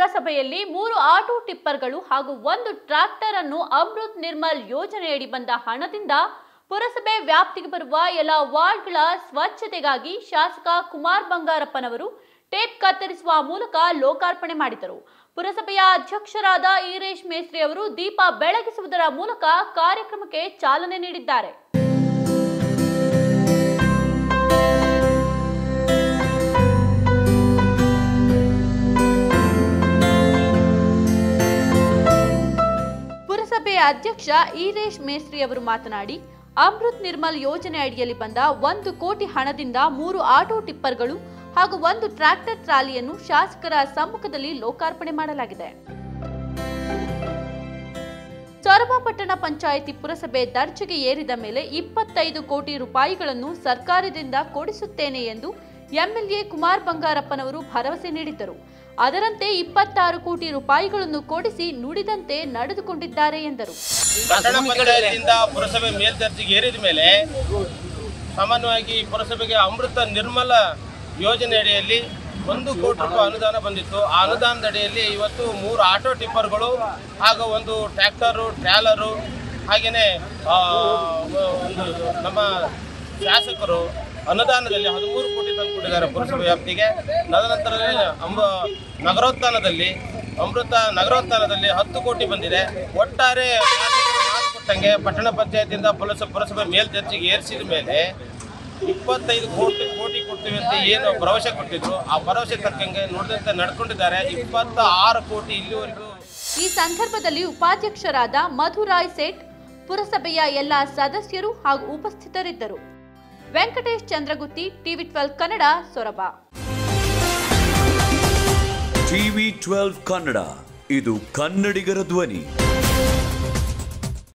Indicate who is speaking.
Speaker 1: ಪುರಸಭೆಯಲ್ಲಿ ಮೂರು ಆಟೋ ಟಿಪ್ಪರ್ಗಳು ಹಾಗೂ ಒಂದು ಟ್ರಾಕ್ಟರ್ ಅನ್ನು ಅಮೃತ್ ನಿರ್ಮಲ್ ಯೋಜನೆಯಡಿ ಬಂದ ಹಣದಿಂದ ಪುರಸಭೆ ವ್ಯಾಪ್ತಿಗೆ ಬರುವ ಎಲ್ಲ ವಾರ್ಡ್ಗಳ ಸ್ವಚ್ಛತೆಗಾಗಿ ಶಾಸಕ ಕುಮಾರ್ ಬಂಗಾರಪ್ಪನವರು ಟೇಪ್ ಕತ್ತರಿಸುವ ಮೂಲಕ ಲೋಕಾರ್ಪಣೆ ಮಾಡಿದರು ಪುರಸಭೆಯ ಅಧ್ಯಕ್ಷರಾದ ಈರೇಶ್ ಮೇಸ್ತ್ರಿ ಅವರು ದೀಪ ಬೆಳಗಿಸುವುದರ ಮೂಲಕ ಕಾರ್ಯಕ್ರಮಕ್ಕೆ ಚಾಲನೆ ನೀಡಿದ್ದಾರೆ ಪುರಸಭೆಯ ಅಧ್ಯಕ್ಷ ಈರೇಶ್ ಮೇಸ್ತ್ರಿ ಅವರು ಮಾತನಾಡಿ ಅಮೃತ್ ನಿರ್ಮಲ್ ಯೋಜನೆ ಅಡಿಯಲ್ಲಿ ಬಂದ ಒಂದು ಕೋಟಿ ಹಣದಿಂದ ಮೂರು ಆಟೋ ಟಿಪ್ಪರ್ಗಳು ಹಾಗೂ ಒಂದು ಟ್ರ್ಯಾಕ್ಟರ್ ಟ್ರಾಲಿಯನ್ನು ಶಾಸಕರ ಸಮ್ಮುಖದಲ್ಲಿ ಲೋಕಾರ್ಪಣೆ ಮಾಡಲಾಗಿದೆ ಸೊರಬ ಪಟ್ಟಣ ಪಂಚಾಯಿತಿ ಪುರಸಭೆ ದರ್ಜೆಗೆ ಏರಿದ ಮೇಲೆ ಇಪ್ಪತ್ತೈದು ಕೋಟಿ ರೂಪಾಯಿಗಳನ್ನು ಸರ್ಕಾರದಿಂದ ಕೊಡಿಸುತ್ತೇನೆ ಎಂದು ಎಂಎಲ್ಎ ಕುಮಾರ್ ಬಂಗಾರಪ್ಪನವರು ಭರವಸೆ ನೀಡಿದ್ದರು ಅದರಂತೆ ಇಪ್ಪತ್ತಾರು ಕೋಟಿ ರೂಪಾಯಿಗಳನ್ನು ಕೊಡಿಸಿ ನುಡಿದಂತೆ ನಡೆದುಕೊಂಡಿದ್ದಾರೆ ಎಂದರು
Speaker 2: ಪಟ್ಟಣ ಪಂಚಾಯತಿಯಿಂದ ಪುರಸಭೆ ಮೇಲ್ದರ್ಜೆಗೆ ಏರಿದ ಮೇಲೆ ಸಾಮಾನ್ಯವಾಗಿ ಪುರಸಭೆಗೆ ಅಮೃತ ನಿರ್ಮಲ ಯೋಜನೆ ಅಡಿಯಲ್ಲಿ ಒಂದು ಕೋಟಿ ರೂಪಾಯಿ ಅನುದಾನ ಬಂದಿತ್ತು ಆ ಅನುದಾನದ ಅಡಿಯಲ್ಲಿ ಇವತ್ತು ಮೂರು ಆಟೋ ಟಿಪ್ಪರ್ಗಳು ಹಾಗೂ ಒಂದು ಟ್ರ್ಯಾಕ್ಟರು ಟ್ರ್ಯಾಲರು ಹಾಗೆಯೇ ಆ, ಒಂದು ನಮ್ಮ ಶಾಸಕರು ಅನುದಾನದಲ್ಲಿ ಹದಿಮೂರು ಕೋಟಿ ತಂದುಕೊಟ್ಟಿದ್ದಾರೆ ಪುರಸಭೆ ವ್ಯಾಪ್ತಿಗೆ ತದನಂತರ ಅಂಬ ನಗರೋತ್ಥಾನದಲ್ಲಿ ಅಮೃತ ನಗರೋತ್ಥಾನದಲ್ಲಿ ಹತ್ತು ಕೋಟಿ ಬಂದಿದೆ ಒಟ್ಟಾರೆ ಶಾಸಕರು ಮಾತು ಕೊಟ್ಟಂಗೆ ಪಟ್ಟಣ ಪಂಚಾಯತಿಯಿಂದ ಪುರಸ ಪುರಸಭೆ ಮೇಲ್ದರ್ಜೆಗೆ ಏರಿಸಿದ ಮೇಲೆ ಇಪ್ಪತ್ತೈದು ಕೋಟಿ ಕೋಟಿ ಕೊಡ್ತೀವಿ ಅಂತ ಏನು ಭರವಸೆ ಕೊಟ್ಟಿದ್ರು ಆ ಭರವಸೆ ತಕ್ಕಂಗೆ ನುಡಿದಂತೆ ನಡ್ಕೊಂಡಿದ್ದಾರೆ ಇಪ್ಪತ್ತ ಆರು ಕೋಟಿ ಇಲ್ಲಿವರೆಗೂ
Speaker 1: ಈ ಸಂದರ್ಭದಲ್ಲಿ ಉಪಾಧ್ಯಕ್ಷರಾದ ಮಧುರಾಯ್ ಸೇಠ್ ಪುರಸಭೆಯ ಎಲ್ಲ ಸದಸ್ಯರು ಹಾಗೂ ಉಪಸ್ಥಿತರಿದ್ದರು Venkatesh Chandragutti TV twelve Kannada Soraba
Speaker 3: TV twelve Kannada ಇದು ಕನ್ನಡಿಗರ ಧ್ವನಿ